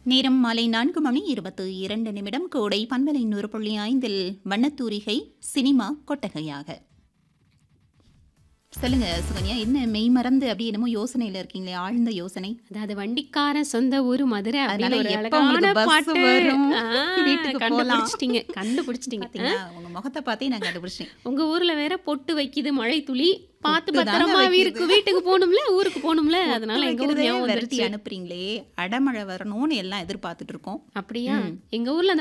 நேரம் மாலை நான்கு மணி இருபத்து இரண்டு நிமிடம் கோடை பண்பலை நூறு புள்ளி ஐந்தில் வண்ணத்தூரிகை சினிமா கொட்டகையாக சொல்லுங்க சுகன்யா என்ன மெய் மறந்து அப்படி என்னமோ யோசனையில இருக்கீங்களே ஆழ்ந்த யோசனை அதாவது வண்டிக்கார சொந்த ஊரு மதுரை அப்படின்னு அதனால ஒரு எப்ப அழகான உங்களுக்கு bus பாட்டு வரும், ஆ, வீட்டுக்கு போலாம். கண்டுபிடிச்சிட்டீங்க கண்டுபிடிச்சிட்டீங்க பாத்தீங்களா உங்க முகத்தை பார்த்தே நான் கண்டுபிடிச்சேன் உங்க ஊர்ல வேற பொட்டு வைக்குது மழை துளி பார்த்து பொட்டு தாங்க பத்திரமா வைக்குது. வீருக்கு வீட்டுக்கு போகணும்ல ஊருக்கு போகணும்ல அதனால எங்க ஊர் வைக்கிறதே ஞாபகம் விரட்டி வந்துருச்சு அனுப்புறீங்களே அடமழை வரணும்னு எல்லாம் எதிர்பார்த்துட்டு இருக்கோம் அப்படியா எங்க ஊர்ல அந்த